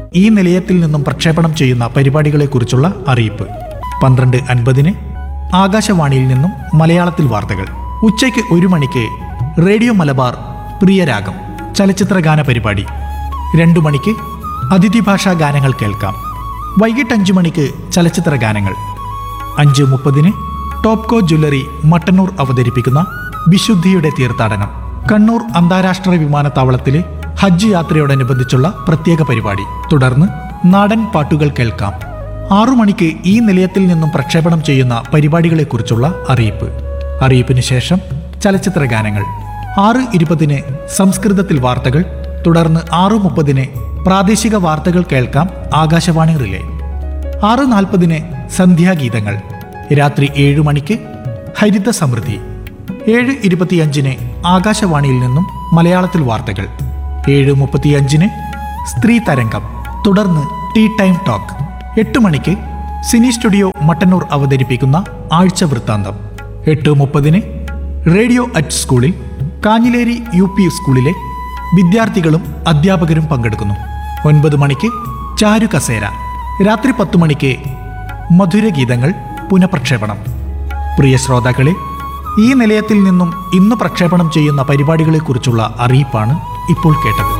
ഈ നിലയത്തിൽ നിന്നും പ്രക്ഷേപണം ചെയ്യുന്ന പരിപാടികളെക്കുറിച്ചുള്ള അറിയിപ്പ് പന്ത്രണ്ട് അൻപതിന് ആകാശവാണിയിൽ നിന്നും മലയാളത്തിൽ വാർത്തകൾ ഉച്ചയ്ക്ക് ഒരു മണിക്ക് റേഡിയോ മലബാർ പ്രിയരാഗം ചലച്ചിത്രഗാന പരിപാടി രണ്ടു മണിക്ക് അതിഥി ഭാഷാ ഗാനങ്ങൾ കേൾക്കാം വൈകിട്ട് അഞ്ചു മണിക്ക് ചലച്ചിത്ര ഗാനങ്ങൾ അഞ്ച് മുപ്പതിന് ടോപ്കോ ജ്വല്ലറി മട്ടന്നൂർ അവതരിപ്പിക്കുന്ന വിശുദ്ധിയുടെ തീർത്ഥാടനം കണ്ണൂർ അന്താരാഷ്ട്ര വിമാനത്താവളത്തിലെ ഹജ്ജ് യാത്രയോടനുബന്ധിച്ചുള്ള പ്രത്യേക പരിപാടി തുടർന്ന് നാടൻ പാട്ടുകൾ കേൾക്കാം ആറു മണിക്ക് ഈ നിലയത്തിൽ നിന്നും പ്രക്ഷേപണം ചെയ്യുന്ന പരിപാടികളെക്കുറിച്ചുള്ള അറിയിപ്പ് അറിയിപ്പിന് ശേഷം ചലച്ചിത്ര ഗാനങ്ങൾ ആറ് ഇരുപതിന് സംസ്കൃതത്തിൽ വാർത്തകൾ തുടർന്ന് ആറു മുപ്പതിന് പ്രാദേശിക വാർത്തകൾ കേൾക്കാം ആകാശവാണി റിലേ ആറ് നാൽപ്പതിന് സന്ധ്യാഗീതങ്ങൾ രാത്രി ഏഴു മണിക്ക് ഹരിത സമൃദ്ധി ഏഴ് ഇരുപത്തിയഞ്ചിന് ആകാശവാണിയിൽ നിന്നും മലയാളത്തിൽ വാർത്തകൾ ഏഴ് മുപ്പത്തിയഞ്ചിന് സ്ത്രീ തരംഗം തുടർന്ന് ടീ ടൈം ടോക്ക് എട്ട് മണിക്ക് സിനി സ്റ്റുഡിയോ മട്ടന്നൂർ അവതരിപ്പിക്കുന്ന ആഴ്ച വൃത്താന്തം എട്ട് മുപ്പതിന് റേഡിയോ അറ്റ് സ്കൂളിൽ കാഞ്ഞിലേരി യു പി സ്കൂളിലെ വിദ്യാർത്ഥികളും അധ്യാപകരും പങ്കെടുക്കുന്നു ഒൻപത് മണിക്ക് ചാരു കസേര രാത്രി പത്ത് മണിക്ക് മധുരഗീതങ്ങൾ പുനഃപ്രക്ഷേപണം പ്രിയ ശ്രോതാക്കളെ ഈ നിലയത്തിൽ നിന്നും ഇന്ന് പ്രക്ഷേപണം ചെയ്യുന്ന പരിപാടികളെക്കുറിച്ചുള്ള അറിയിപ്പാണ് ഇപ്പോൾ കേട്ടത്